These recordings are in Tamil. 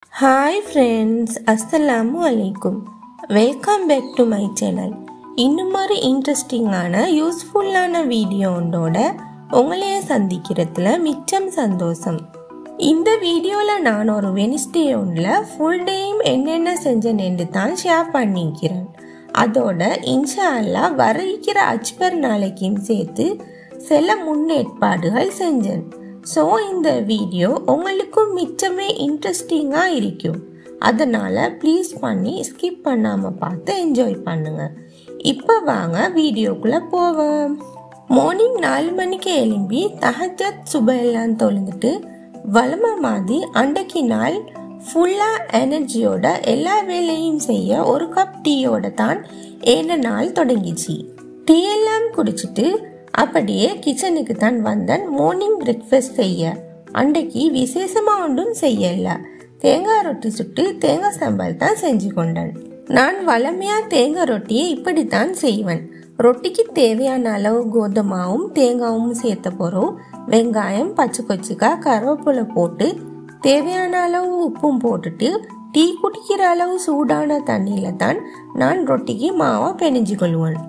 ஹாய் ஃப்ரெண்ட்ஸ் அஸ்ஸலாமு அலைக்கும் welcome back to my channel இன்னும் ஒரு இன்ட்ரெஸ்டிங்கான யூஸ்ஃபுல்லான வீடியோ ஒன்றோட உங்களைய சந்திக்கிறதுல மிச்சம் சந்தோஷம் இந்த வீடியோவில் நான் ஒரு வெனிஸ்டே ஒன்றில் ஃபுல் டேயும் என்னென்ன செஞ்சேன்னு தான் ஷேர் பண்ணிக்கிறேன் அதோட இன்ஷா அல்லா வர இருக்கிற அச்பர் நாளைக்கும் சேர்த்து சில முன்னேற்பாடுகள் செஞ்சேன் ஸோ இந்த வீடியோ உங்களுக்கும் மிச்சமே இன்ட்ரெஸ்டிங்காக இருக்கும் அதனால் ப்ளீஸ் பண்ணி ஸ்கிப் பண்ணாமல் பார்த்து என்ஜாய் பண்ணுங்க இப்போ வாங்க வீடியோக்குள்ளே போவோம் மார்னிங் நாலு மணிக்கு எழும்பி தஹஜத் சுபெல்லாம் தொழுந்துட்டு வளமை மாதிரி அன்றைக்கு நாள் ஃபுல்லாக எனர்ஜியோட எல்லா வேலையும் செய்ய ஒரு கப் டீயோட தான் ஏன நாள் தொடங்கிச்சு டீ எல்லாம் குடிச்சிட்டு அப்படியே கிச்சனுக்கு தான் வந்தேன் மார்னிங் பிரேக்ஃபாஸ்ட் செய்ய அன்றைக்கு விசேஷமா ஒன்றும் செய்யல தேங்காய் ரொட்டி சுட்டு தேங்காய் சாம்பார் தான் செஞ்சு கொண்டேன் நான் வளமையா தேங்காய் ரொட்டியை இப்படித்தான் செய்வேன் ரொட்டிக்கு தேவையான அளவு கோதுமாவும் தேங்காயும் சேர்த்த போகிறோம் வெங்காயம் பச்சை கொச்சிக்காய் கருவேப்பிலை போட்டு தேவையான அளவு உப்பும் போட்டுட்டு டீ குடிக்கிற அளவு சூடான தண்ணியில தான் நான் ரொட்டிக்கு மாவை பெனிஞ்சு கொள்வேன்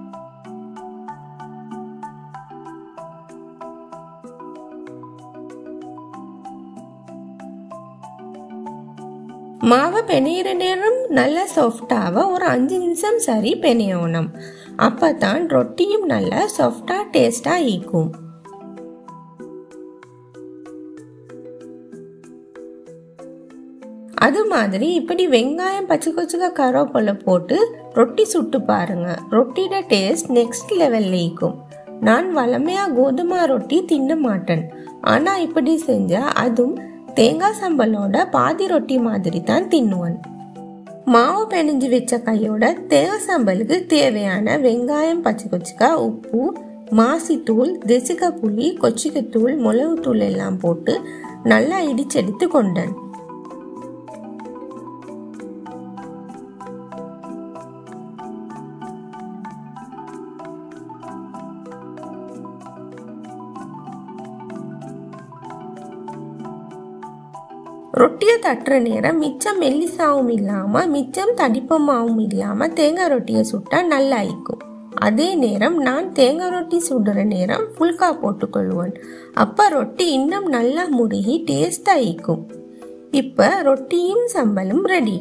மாவை பெனையிற நேரம் நல்லா சாஃப்டாக ஒரு அஞ்சு நிமிஷம் சரி பெனையணும் அப்போ தான் ரொட்டியும் நல்லா சாஃப்டாக டேஸ்டாக ஈக்கும் அது மாதிரி இப்படி வெங்காயம் பச்சை கொச்சுக்க கருவேப்பிலை போட்டு ரொட்டி சுட்டு பாருங்க ரொட்டியோட டேஸ்ட் நெக்ஸ்ட் லெவல்ல ஈக்கும் நான் வளமையாக கோதுமை ரொட்டி தின்ன மாட்டேன் ஆனால் இப்படி செஞ்சால் அதுவும் தேங்காய் சம்பலோட பாதி ரொட்டி மாதிரி தான் தின்னுவன் மாவு பெனிஞ்சு வச்ச கையோட தேங்காய் சம்பலுக்கு தேவையான வெங்காயம் பச்சை கொச்சிக்காய் உப்பு மாசித்தூள் தெசிக்க புளி கொச்சிக்கத்தூள் மிளகுத்தூள் எல்லாம் போட்டு நல்லா இடிச்செடுத்து கொண்டேன் ரொட்டியை தட்டுற நேரம் மிச்சம் மெல்லிசாவும் இல்லாமல் மிச்சம் தடிப்பமாவும் இல்லாமல் தேங்காய் ரொட்டியை சுட்டா நல்லா இருக்கும் அதே நேரம் நான் தேங்காய் ரொட்டி சுடுற நேரம் ஃபுல்கா போட்டுக்கொள்வேன் அப்போ ரொட்டி இன்னும் நல்லா முருகி டேஸ்டாக இருக்கும் இப்போ ரொட்டியும் சம்பலும் ரெடி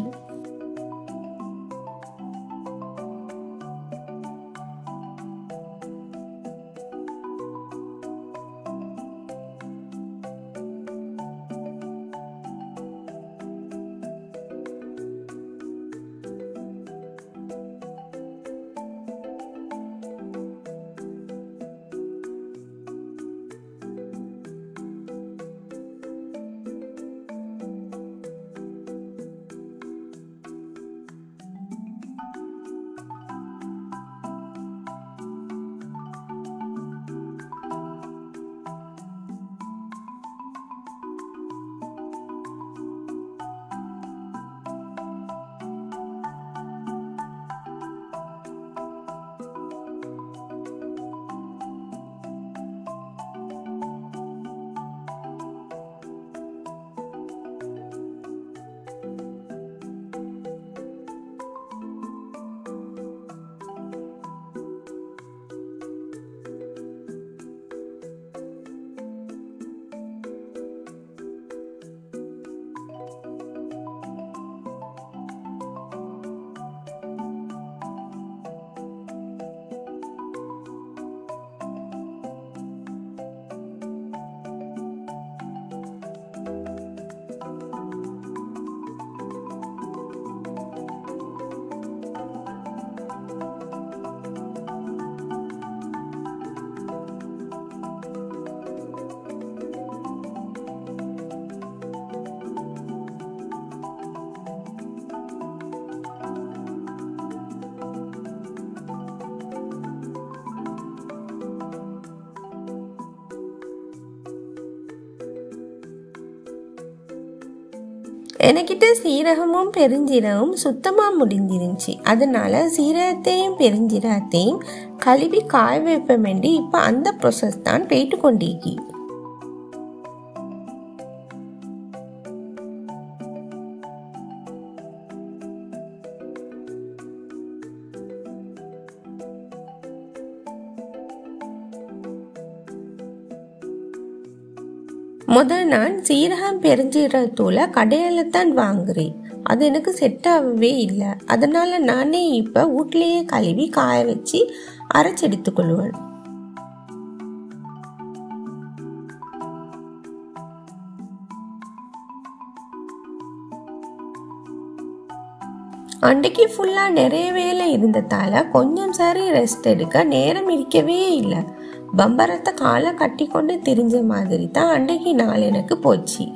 எனக்கிட்ட சீரகமும் பெருஞ்சீரகமும் சுத்தமாக முடிஞ்சிருந்துச்சு அதனால சீரகத்தையும் பெருஞ்சீரகத்தையும் கழுவி காய வைப்ப வேண்டி இப்போ அந்த ப்ரொசஸ் தான் போயிட்டு கொண்டிருக்கி முதல் நான் சீரகம் பெருஞ்சீரகத்தூளை கடையில தான் வாங்குறேன் அது எனக்கு செட் ஆகவே இல்லை அதனால நானே இப்போ வீட்லேயே கழுவி காய வச்சு அரைச்சி எடுத்துக்கொள்வேன் அன்றைக்கு ஃபுல்லாக நிறைய வேலை இருந்ததால கொஞ்சம் சரி ரெஸ்ட் எடுக்க நேரம் இருக்கவே இல்லை பம்பரத்தை காலை கட்டி கொண்டு திரிஞ்ச மாதிரி தான் அன்றைக்கு நாள் எனக்கு போச்சு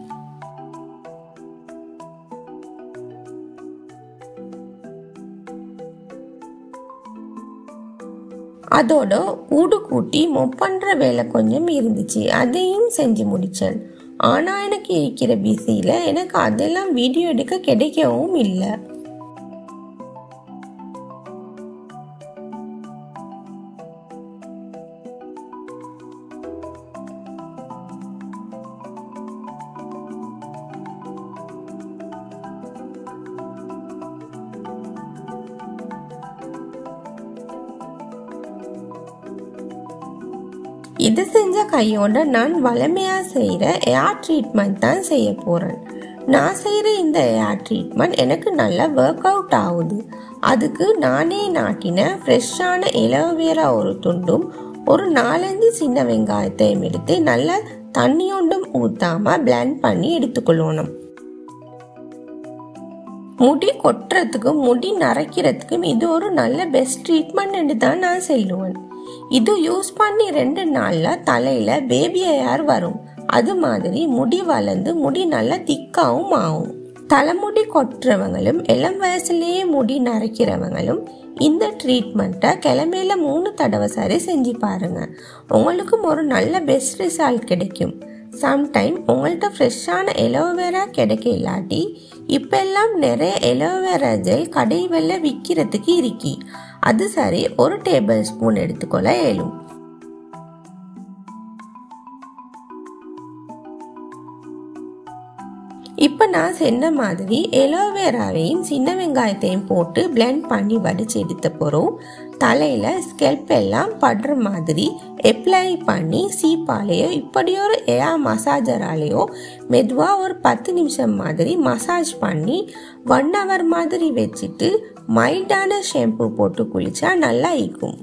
அதோட ஊடு கூட்டி மொப்பன்ற வேலை கொஞ்சம் இருந்துச்சு அதையும் செஞ்சு முடிச்சேன் ஆனா எனக்கு இருக்கிற பிஸியில எனக்கு அதெல்லாம் வீடியோ எடுக்க கிடைக்கவும் இல்லை இது செஞ்ச கையோட நான் வளமையா செய்யற ஏர் ட்ரீட்மெண்ட் தான் செய்ய போறேன் நான் செய்யற இந்த ஏர் ட்ரீட்மெண்ட் எனக்கு நல்லா ஒர்க் அவுட் ஆகுது அதுக்கு நானே நாட்டின ஃப்ரெஷ்ஷான இலவேரா ஒரு துண்டும் ஒரு நாலஞ்சு சின்ன வெங்காயத்தையும் எடுத்து நல்லா தண்ணியொண்டும் ஊத்தாம பிளெண்ட் பண்ணி எடுத்துக்கொள்ளணும் முடி கொட்டுறதுக்கும் முடி நரைக்கிறதுக்கும் இது ஒரு நல்ல பெஸ்ட் ட்ரீட்மெண்ட் தான் நான் சொல்லுவேன் இது யூஸ் பண்ணி ரெண்டு நாள்ல தலையில பேபி ஹேர் வரும் அது மாதிரி முடி வளர்ந்து முடி நல்லா திக்காவும் ஆகும் தலைமுடி கொட்டுறவங்களும் இளம் வயசுலயே முடி நரைக்கிறவங்களும் இந்த ட்ரீட்மெண்ட்டை கிழமையில மூணு தடவை சரி செஞ்சு பாருங்க உங்களுக்கும் ஒரு நல்ல பெஸ்ட் ரிசல்ட் கிடைக்கும் சம்டைம் உங்கள்கிட்ட ஃப்ரெஷ்ஷான எலோவேரா கிடைக்க இல்லாட்டி இப்பெல்லாம் நிறைய எலோவேரா ஜெல் கடை வெளில விற்கிறதுக்கு இருக்கி அது சரி ஒரு டேபிள் ஸ்பூன் எடுத்துக்கொள்ள இயலும் இப்போ நான் சொன்ன மாதிரி எலோவேராவையும் சின்ன வெங்காயத்தையும் போட்டு பிளெண்ட் பண்ணி வடிச்சு எடுத்த போகிறோம் தலையில் ஸ்கெல்ப் எல்லாம் படுற மாதிரி அப்ளை பண்ணி சீப்பாலேயோ இப்படி ஒரு ஏஆ மசாஜராலேயோ மெதுவாக ஒரு பத்து நிமிஷம் மாதிரி மசாஜ் பண்ணி ஒன் ஹவர் மாதிரி வச்சுட்டு மைல்டான ஷாம்பு போட்டு குளிச்சா நல்லா இருக்கும்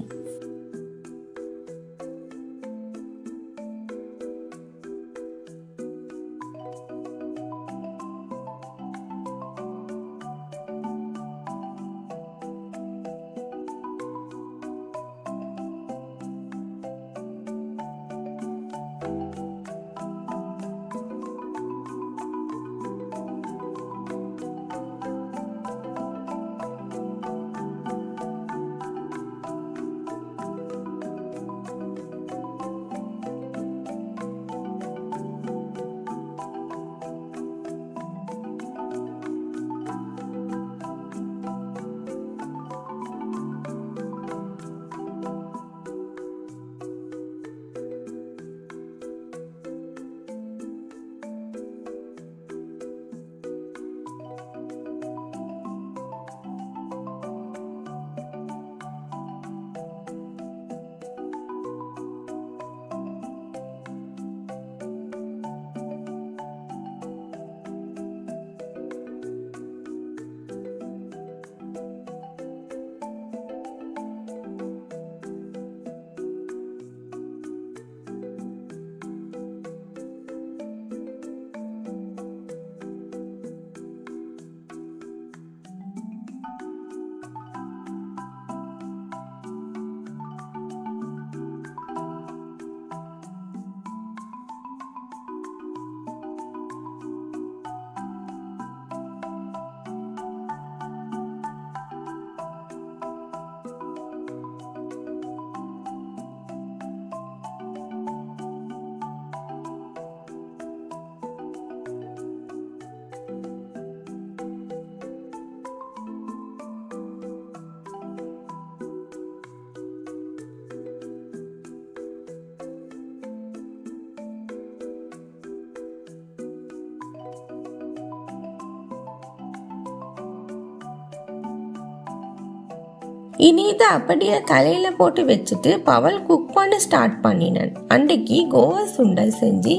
இனி இதை அப்படியே தலையில போட்டு வச்சுட்டு பவல் குக் பண்ண ஸ்டார்ட் பண்ணினேன் அன்றைக்கு கோவா சுண்டல் செஞ்சு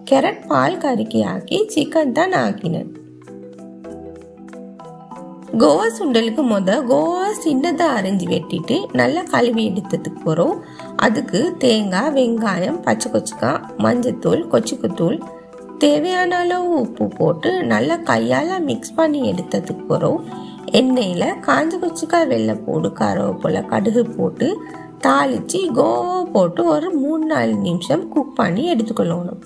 கேரட் பால் கறிக்கு ஆக்கி சிக்கன் தான் ஆக்கினேன் கோவா சுண்டலுக்கு முத கோவா சின்னதாக அரைஞ்சி வெட்டிட்டு நல்லா கழுவி எடுத்ததுக்கு போகிறோம் அதுக்கு தேங்காய் வெங்காயம் பச்சை கொச்சிக்காய் மஞ்சத்தூள் கொச்சிக்குத்தூள் தேவையான அளவு உப்பு போட்டு நல்லா கையால் மிக்ஸ் பண்ணி எடுத்ததுக்கு போகிறோம் எண்ணெயில் காஞ்ச கொச்சிக்காய் வெள்ளை போடு கருவேப்பிலை கடுகு போட்டு தாளித்து கோவா போட்டு ஒரு மூணு நாலு நிமிஷம் குக் பண்ணி எடுத்துக்கொள்ளணும்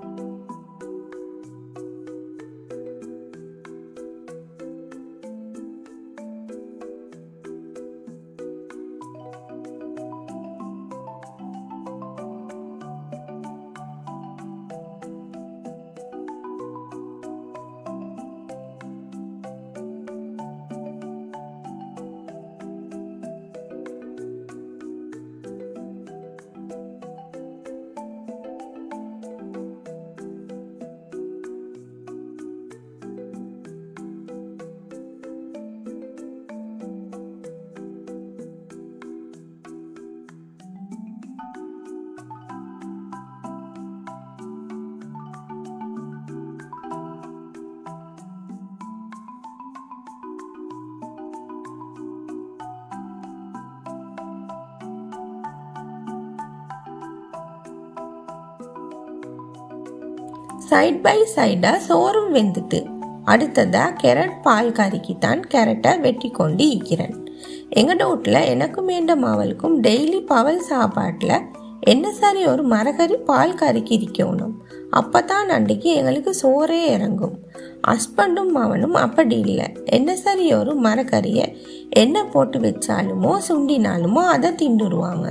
சைட் பை சைடாக சோறும் வெந்துட்டு அடுத்ததாக கேரட் பால் கறிக்கு தான் கேரட்டை வெட்டி கொண்டு ஈக்கிறேன் எங்கள் வீட்டில் எனக்கும் வேண்ட மாவலுக்கும் டெய்லி பவல் சாப்பாட்டில் என்ன சரி ஒரு மரக்கறி பால் கறிக்கு இருக்கணும் அப்போ தான் அன்றைக்கு எங்களுக்கு சோறே இறங்கும் ஹஸ்பண்டும் மாவனும் அப்படி இல்லை என்ன சரி ஒரு மரக்கறியை எண்ணெய் போட்டு வச்சாலுமோ சுண்டினாலுமோ அதை திண்டுருவாங்க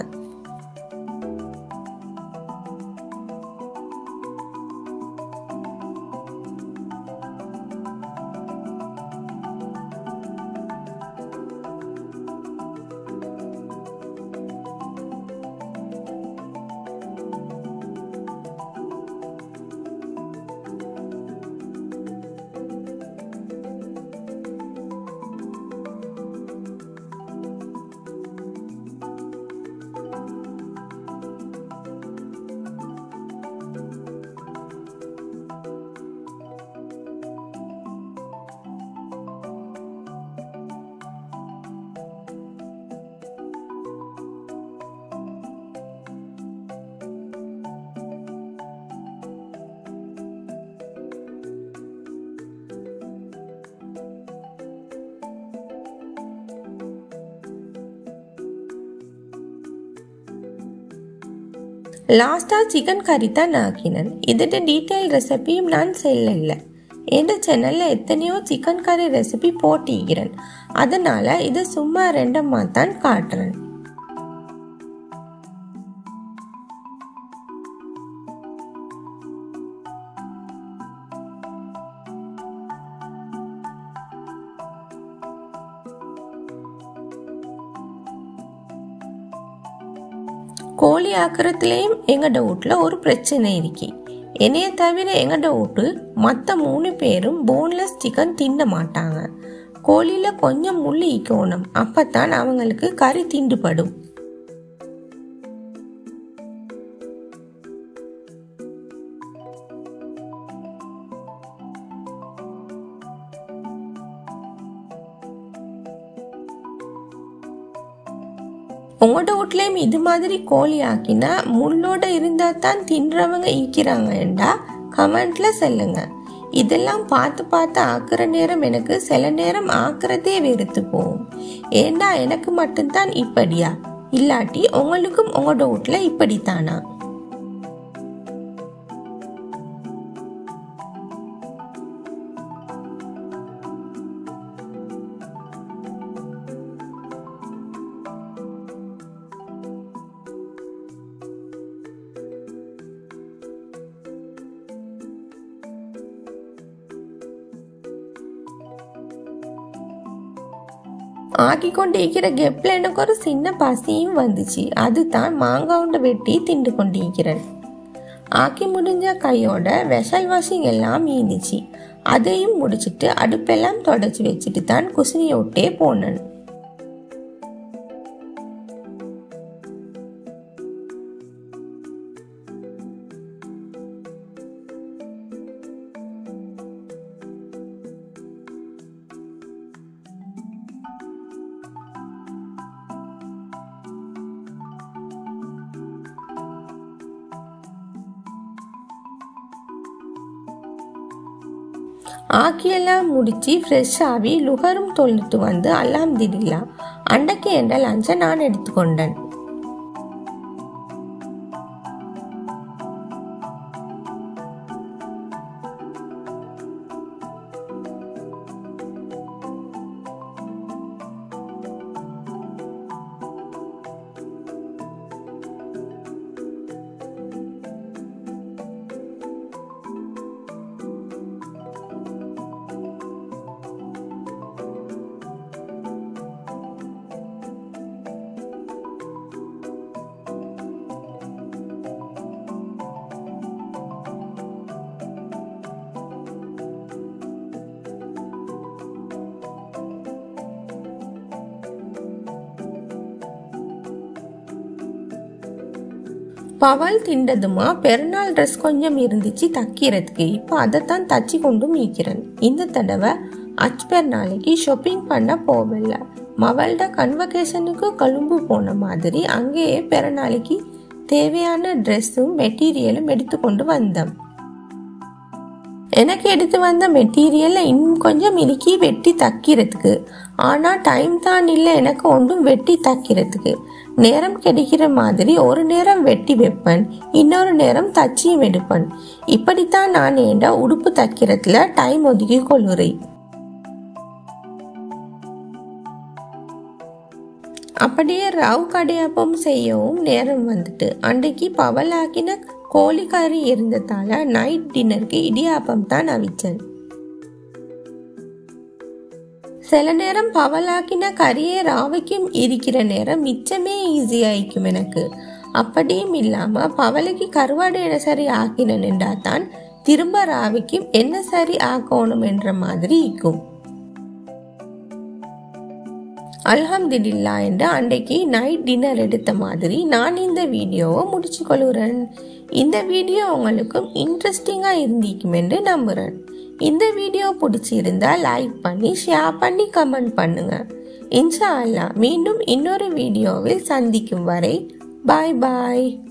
லாஸ்ட்டாக சிக்கன் கறி தான் ஆக்கினேன் இதோட டீட்டெயில் ரெசிபியும் நான் செல்லல எந்த சேனலில் எத்தனையோ சிக்கன் கறி ரெசிபி போட்டிக்கிறேன் அதனால் இது சும்மா ரெண்டம்மா தான் காட்டுறேன் கோழி ஆக்கிறதுலேயும் எங்கட வீட்டில் ஒரு பிரச்சனை இருக்கு என்னைய தவிர எங்கட வீட்டு மற்ற மூணு பேரும் போன்லெஸ் சிக்கன் தின்ன மாட்டாங்க கோழியில் கொஞ்சம் முள்ளு ஈக்கணும் அப்பத்தான் அவங்களுக்கு கறி திண்டுபடும் உங்களோட வீட்லேயும் இது மாதிரி கோழி ஆக்கினா முள்ளோட இருந்தால் தான் தின்றவங்க ஈக்கிறாங்கண்டா கமெண்ட்ல சொல்லுங்க இதெல்லாம் பார்த்து பார்த்து ஆக்குற நேரம் எனக்கு சில நேரம் ஆக்குறதே வெறுத்து போகும் ஏண்டா எனக்கு மட்டும்தான் இப்படியா இல்லாட்டி உங்களுக்கும் உங்களோட வீட்டில் இப்படித்தானா ஆக்கி கொண்டு இருக்கிற கெப்பில் எனக்கு ஒரு சின்ன பசியும் வந்துச்சு அதுதான் மாங்காய் உண்டை வெட்டி திண்டு கொண்டு இருக்கிறேன் ஆக்கி முடிஞ்ச கையோட வெஷல் வாஷிங் எல்லாம் மீந்துச்சு அதையும் முடிச்சிட்டு அடுப்பெல்லாம் தொடச்சி வச்சுட்டு தான் குசினியை விட்டே போனேன் ஆக்கியெல்லாம் முடிச்சு ஃப்ரெஷ் ஆகி லுகரும் தொழுட்டு வந்து அல்ஹம்துலில்லா அண்டைக்கு என்ற லஞ்சை நான் எடுத்துக்கொண்டேன் பவல் திண்டதுமா பெருநாள் ட்ரெஸ் கொஞ்சம் இருந்துச்சு தைக்கிறதுக்கு இப்போ அதைத்தான் தச்சு கொண்டு மீக்கிறேன் இந்த தடவை அச்பெர் நாளைக்கு ஷாப்பிங் பண்ண போகல மவள்ட கன்வகேஷனுக்கு கொழும்பு போன மாதிரி அங்கேயே பிறநாளைக்கு தேவையான ட்ரெஸ்ஸும் மெட்டீரியலும் எடுத்துக்கொண்டு வந்தோம் எனக்கு எடுத்து வந்த மெட்டீரியலை இன்னும் கொஞ்சம் இறுக்கி வெட்டி தைக்கிறதுக்கு ஆனால் டைம் தான் இல்லை எனக்கு ஒன்றும் வெட்டி தைக்கிறதுக்கு நேரம் கிடைக்கிற மாதிரி ஒரு நேரம் வெட்டி வைப்பேன் இன்னொரு நேரம் தச்சியும் எடுப்பேன் இப்படித்தான் நான் ஏண்டா உடுப்பு தைக்கிறதுல டைம் ஒதுக்கி கொள்ளுறேன் அப்படியே ரவ் கடையாப்பம் செய்யவும் நேரம் வந்துட்டு அன்றைக்கு பவலாக்கின கோழிக்கறி இருந்ததால நைட் டின்னருக்கு இடியாப்பம் தான் அவிச்சேன் சில நேரம் பவலாக்கின கறியை ராவைக்கும் இருக்கிற நேரம் மிச்சமே ஈஸியாயிக்கும் எனக்கு அப்படியும் இல்லாம பவலைக்கு கருவாடு என்ன சரி ஆக்கினா தான் திரும்ப ராவிக்கும் என்ன சரி ஆக்கணும் என்ற மாதிரி இருக்கும் அல்ஹம்துலில்லா என்று அன்றைக்கு நைட் டின்னர் எடுத்த மாதிரி நான் இந்த வீடியோவை முடிச்சு கொள்கிறேன் இந்த வீடியோ உங்களுக்கும் இன்ட்ரெஸ்டிங்காக இருந்திக்கும் என்று நம்புகிறேன் இந்த வீடியோ பிடிச்சிருந்தா லைக் பண்ணி ஷேர் பண்ணி கமெண்ட் பண்ணுங்க இன்ஷா அல்லா மீண்டும் இன்னொரு வீடியோவில் சந்திக்கும் வரை பாய் பாய்